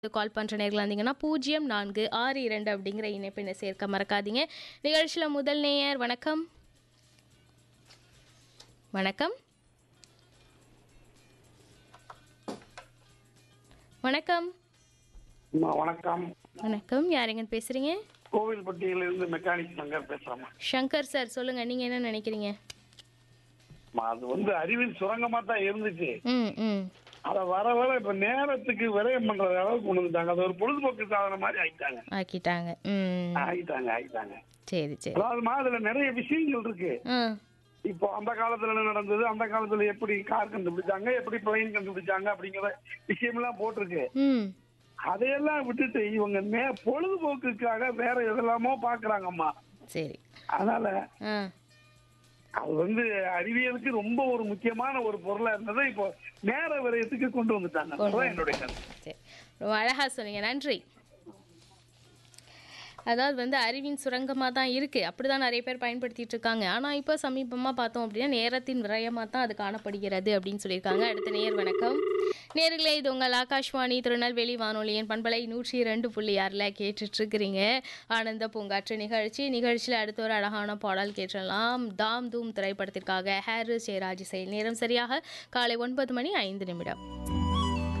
கால் பண்ணுற நேரில் இருந்தீங்கன்னா பூஜ்ஜியம் நான்கு ஆறு இரண்டு அப்படிங்கிற இணைப்பினை சேர்க்க மறக்காதீங்க நிகழ்ச்சியில் முதல் நேயர் வணக்கம் வணக்கம் வணக்கம் அம்மா வணக்கம் வணக்கம் யாருங்கன்னு பேசுகிறீங்க கோவில்பட்டியிலிருந்து மெக்கானிக் சங்கர் பேசுறேம்மா சங்கர் சார் சொல்லுங்கள் நீங்கள் என்ன நினைக்கிறீங்க அம்மா, அது வந்து அறிவின் சுரங்கமா தான் இருந்துச்சு ம் ம் அத வர வர இப்ப நேரத்துக்கு விரயம் பண்ற அளவுக்கு கொண்டு வந்துட்டாங்க அது ஒரு பொழுதுபோக்கு சாதனம் மாதிரி ஆயிட்டாங்க ஆக்கிட்டாங்க ம் ஆயிட்டாங்க ஆயிட்டாங்க சரி சரி அதாவதுமா அதுல நிறைய விஷயங்கள் இருக்கு ஆ இப்போ அந்த காலத்துல என்ன நடந்தது அந்த காலத்துல எப்படி கார் கண்டுபிடிச்சாங்க எப்படி பிளைன் கண்டுபிடிச்சாங்க அப்படிங்கிற விஷயம்லாம் போட்டிருக்கு ம் அதையெல்லாம் விட்டுட்டு இவங்க நே பொழுதுபோக்குக்காக வேற எதெல்லாமோ பாக்குறாங்கம்மா சரி அதனால ஆ அது வந்து அறிவியலுக்கு ரொம்ப ஒரு முக்கியமான ஒரு பொருளா இருந்ததை இப்போ நேர விரயத்துக்கு கொண்டு வந்துட்டாங்க அதுதான் என்னுடைய கருத்து சரி ரொம்ப அழகாக சொன்னீங்க நன்றி அதாவது வந்து அறிவின் சுரங்கமாக தான் இருக்குது அப்படி தான் நிறைய பேர் பயன்படுத்திட்டு இருக்காங்க ஆனால் இப்போ சமீபமாக பார்த்தோம் அப்படின்னா நேரத்தின் விரயமாக தான் அது காணப்படுகிறது அப்படின்னு சொல்லியிருக்காங்க அடுத்த நேர் வணக்கம் நேர்களே இது உங்கள் ஆகாஷ்வாணி திருநெல்வேலி வானொலியின் பண்பலை நூற்றி ரெண்டு புள்ளி ஆறில் கேட்டுட்ருக்கிறீங்க ஆனந்த பூங்காற்று நிகழ்ச்சி நிகழ்ச்சியில் அடுத்த ஒரு அழகான பாடல் கேட்டலாம் தாம் தூம் திரைப்படத்திற்காக ஹாரிஸ் ஜெயராஜ் செயல் நேரம் சரியாக காலை ஒன்பது மணி ஐந்து நிமிடம்